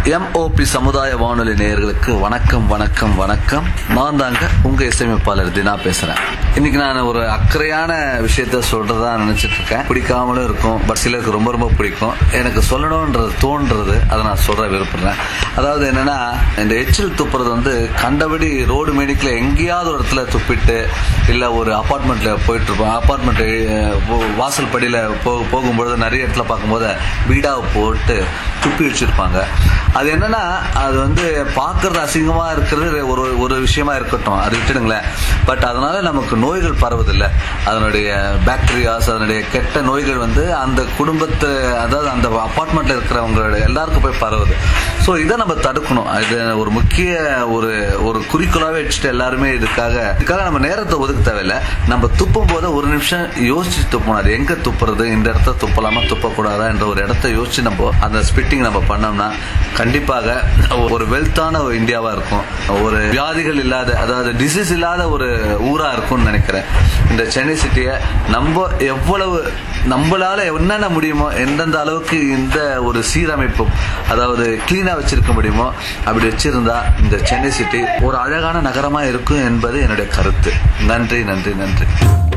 MOP சமுதாய வானொலி நேயர்களுக்கு வணக்கம் வணக்கம் வணக்கம் நான் தாங்க உங்க இசையமைப்பாளர் தினா பேசுறேன் இன்னைக்கு நான் ஒரு அக்கறையான விஷயத்த சொல்றதா நினைச்சிட்டு இருக்கேன் பிடிக்காமலும் இருக்கும் பட் சிலருக்கு ரொம்ப ரொம்ப பிடிக்கும் எனக்கு சொல்லணும்ன்றது தோன்றது அதை நான் சொல்ற விரும்புறேன் அதாவது என்னன்னா இந்த எச்சில் துப்புறது வந்து கண்டபடி ரோடு மேடிக்கல எங்கேயாவது ஒரு இடத்துல துப்பிட்டு இல்ல ஒரு அபார்ட்மெண்ட்ல போயிட்டு இருப்போம் அபார்ட்மெண்ட் வாசல் படியில போ- போகும்பொழுது நிறைய இடத்துல பார்க்கும்போது வீடாவை போட்டு துப்பி வச்சிருப்பாங்க அது என்னன்னா அது வந்து பார்க்கறது அசிங்கமா இருக்கிறது ஒரு ஒரு விஷயமா இருக்கட்டும் அது விட்டுடுங்களேன் பட் அதனால நமக்கு நோய்கள் பரவுதில்லை அதனுடைய பாக்டீரியாஸ் அதனுடைய கெட்ட நோய்கள் வந்து அந்த குடும்பத்து அதாவது அந்த அபார்ட்மெண்ட்ல இருக்கிறவங்களோட எல்லாருக்கும் போய் பரவுது ஸோ இதை நம்ம தடுக்கணும் இது ஒரு முக்கிய ஒரு ஒரு குறிக்கோளாவே வச்சுட்டு எல்லாருமே இதுக்காக இதுக்காக நம்ம நேரத்தை ஒதுக்க தேவையில்லை நம்ம துப்பும் போது ஒரு நிமிஷம் யோசிச்சு துப்பணும் அது எங்க துப்புறது இந்த இடத்த துப்பலாமா துப்பக்கூடாதா என்ற ஒரு இடத்த யோசிச்சு நம்ம அந்த ஸ்பிட்டிங் நம்ம பண்ணோம்னா கண்டிப்பாக ஒரு வெல்த்தான ஒரு இந்தியாவா இருக்கும் ஒரு வியாதிகள் இல்லாத அதாவது டிசீஸ் இல்லாத ஒரு ஊரா இருக்கும்னு நினைக்கிறேன் இந்த சென்னை சிட்டியை நம்ம எவ்வளவு நம்மளால என்னென்ன முடியுமோ எந்தெந்த அளவுக்கு இந்த ஒரு சீரமைப்பு அதாவது கிளீனா வச்சிருக்க முடியுமோ அப்படி வச்சிருந்தா இந்த சென்னை சிட்டி ஒரு அழகான நகரமா இருக்கும் என்பது என்னுடைய கருத்து நன்றி நன்றி நன்றி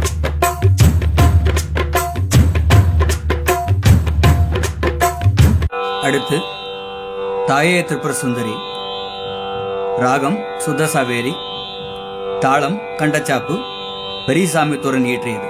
அடுத்து தாயே திரிபுர சுந்தரி ராகம் சுத்த சாவேரி தாளம் கண்டச்சாப்பு பெரியசாமி துறன் இயற்றியது